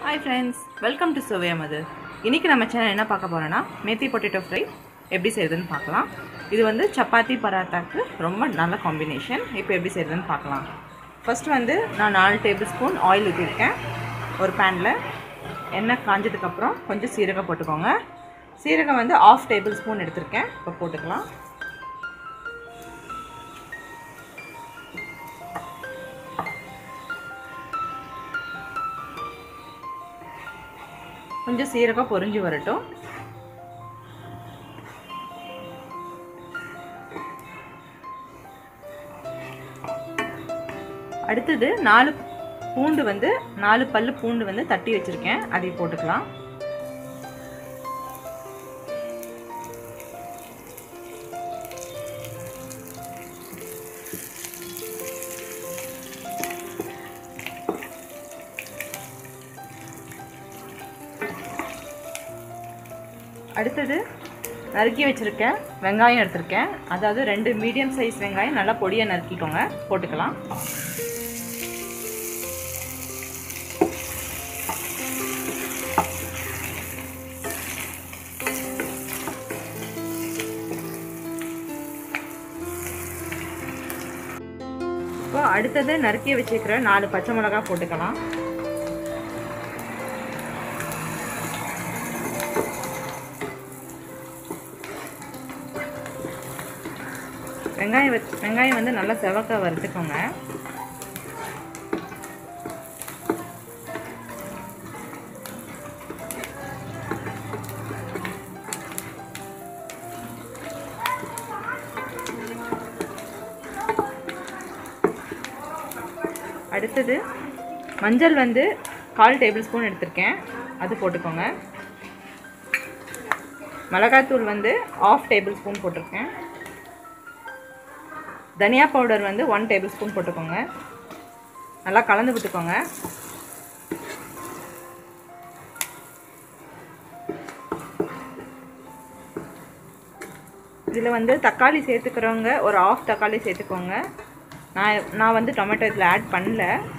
hi friends welcome to சுவையா மது இன்றைக்கி நம்ம சேனல் என்ன பார்க்க போகிறோன்னா மேத்தி பொட்டேட்டோ ஃப்ரை எப்படி செய்யுதுன்னு பார்க்கலாம் இது வந்து சப்பாத்தி பராத்தாக்கு ரொம்ப நல்ல காம்பினேஷன் இப்போ எப்படி செய்யுதுன்னு பார்க்கலாம் ஃபர்ஸ்ட் வந்து நான் நாலு டேபிள் ஸ்பூன் ஆயில் ஊற்றிருக்கேன் ஒரு பேனில் எண்ணெய் காஞ்சதுக்கப்புறம் கொஞ்சம் சீரகம் போட்டுக்கோங்க சீரகம் வந்து ஆஃப் டேபிள் ஸ்பூன் எடுத்திருக்கேன் இப்போ போட்டுக்கலாம் கொஞ்சம் சீரகம் பொரிஞ்சு வரட்டும் அடுத்தது நாலு பூண்டு வந்து நாலு பல்லு பூண்டு வந்து தட்டி வச்சுருக்கேன் அதை போட்டுக்கலாம் அடுத்தது நறுக்கி வச்சுருக்கேன் வெங்காயம் எடுத்திருக்கேன் அதாவது ரெண்டு மீடியம் சைஸ் வெங்காயம் நல்லா பொடியாக நறுக்கிக்கோங்க போட்டுக்கலாம் இப்போ அடுத்தது நறுக்கி வச்சுக்கிற நாலு பச்சை மிளகா போட்டுக்கலாம் வெங்காயம் வச்சு வெங்காயம் வந்து நல்லா செவக்க வறுத்துக்கோங்க அடுத்தது மஞ்சள் வந்து கால் டேபிள் ஸ்பூன் எடுத்திருக்கேன் அது போட்டுக்கோங்க மிளகாத்தூள் வந்து ஆஃப் டேபிள் ஸ்பூன் போட்டிருக்கேன் தனியா பவுடர் வந்து ஒன் டேபிள் ஸ்பூன் போட்டுக்கோங்க நல்லா கலந்து விட்டுக்கோங்க இதில் வந்து தக்காளி சேர்த்துக்கிறவங்க ஒரு ஆஃப் தக்காளி சேர்த்துக்கோங்க நான் நான் வந்து டொமேட்டோ இதில் ஆட் பண்ணல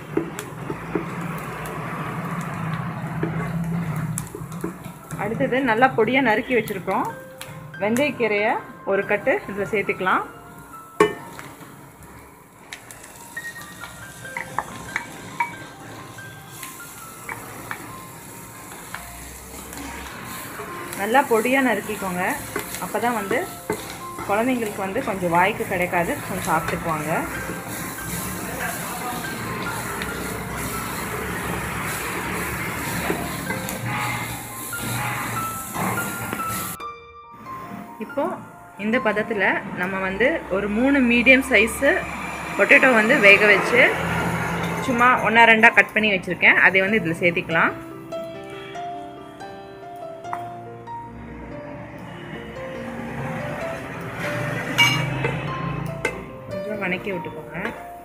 அடுத்தது நல்லா பொடியாக நறுக்கி வச்சுருக்கோம் வெந்தயக்கீரையை ஒரு கட்டு இதில் சேர்த்துக்கலாம் நல்லா பொடியாக நறுக்கிக்கோங்க அப்போ தான் வந்து குழந்தைங்களுக்கு வந்து கொஞ்சம் வாய்க்கு கிடைக்காது கொஞ்சம் சாப்பிட்டுக்குவாங்க இப்போ இந்த பதத்தில் நம்ம வந்து ஒரு மூணு மீடியம் சைஸு பொட்டேட்டோ வந்து வேக வச்சு சும்மா ஒன்றா ரெண்டாக கட் பண்ணி வச்சுருக்கேன் அதை வந்து இதில் சேர்த்திக்கலாம் கொஞ்சம் வணக்கி விட்டுக்கோங்க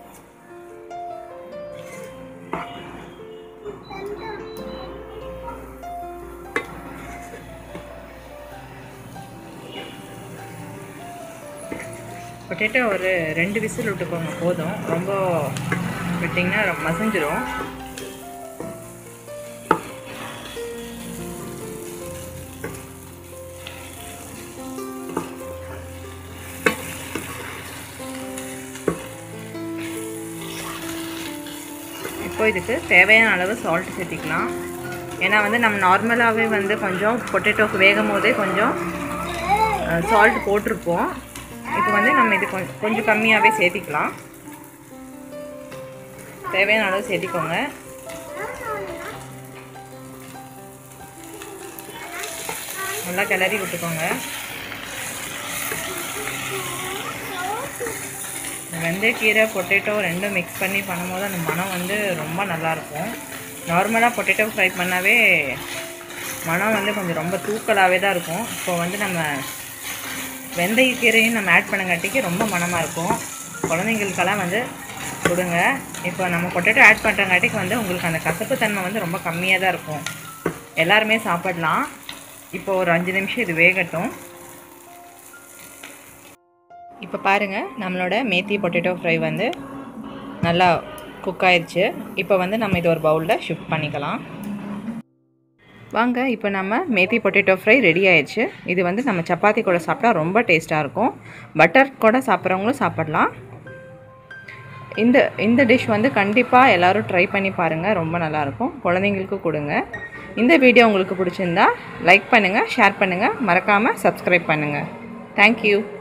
பொட்டேட்டோ ஒரு ரெண்டு விசில் விட்டுக்கோங்க போதும் ரொம்ப விட்டிங்கன்னா ரொம்ப மசிஞ்சிரும் இப்போ இதுக்கு தேவையான அளவு சால்ட் சேர்த்திக்கலாம் ஏன்னா வந்து நம்ம நார்மலாகவே வந்து கொஞ்சம் பொட்டேட்டோக்கு வேகும் போதே கொஞ்சம் சால்ட் போட்டிருப்போம் இப்போ வந்து நம்ம இது கொஞ்சம் கொஞ்சம் கம்மியாகவே சேர்த்திக்கலாம் தேவையான அளவு சேர்த்திக்கோங்க நல்லா கிளறி விட்டுக்கோங்க வெந்தயக்கீரை பொட்டேட்டோ ரெண்டும் மிக்ஸ் பண்ணி பண்ணும்போது அந்த மனம் வந்து ரொம்ப நல்லாயிருக்கும் நார்மலாக பொட்டேட்டோ ஃப்ரை பண்ணாவே மனம் வந்து கொஞ்சம் ரொம்ப தூக்கலாகவே தான் இருக்கும் இப்போ வந்து நம்ம வெந்தயக்கீரையும் நம்ம ஆட் பண்ணங்காட்டிக்கு ரொம்ப மனமாக இருக்கும் குழந்தைங்களுக்கெல்லாம் வந்து கொடுங்க இப்போ நம்ம பொட்டேட்டோ ஆட் பண்ணுறங்காட்டிக்கு வந்து உங்களுக்கு அந்த கசப்பு தன்மை வந்து ரொம்ப கம்மியாக தான் இருக்கும் எல்லாருமே சாப்பிடலாம் இப்போ ஒரு அஞ்சு நிமிஷம் இது வேகட்டும் இப்போ பாருங்கள் நம்மளோட மேத்தி பொட்டேட்டோ ஃப்ரை வந்து நல்லா குக் ஆயிடுச்சு இப்போ வந்து நம்ம இது ஒரு பவுலில் ஷிஃப்ட் பண்ணிக்கலாம் வாங்க இப்போ நம்ம மேத்தி பொட்டேட்டோ ஃப்ரை ரெடி ஆயிடுச்சு இது வந்து நம்ம சப்பாத்தி கூட சாப்பிட்டா ரொம்ப டேஸ்ட்டாக இருக்கும் பட்டர் கூட சாப்பிட்றவங்களும் சாப்பிடலாம் இந்த இந்த டிஷ் வந்து கண்டிப்பாக எல்லோரும் ட்ரை பண்ணி பாருங்கள் ரொம்ப நல்லாயிருக்கும் குழந்தைங்களுக்கு கொடுங்க இந்த வீடியோ உங்களுக்கு பிடிச்சிருந்தா லைக் பண்ணுங்கள் ஷேர் பண்ணுங்கள் மறக்காமல் சப்ஸ்கிரைப் பண்ணுங்கள் தேங்க்யூ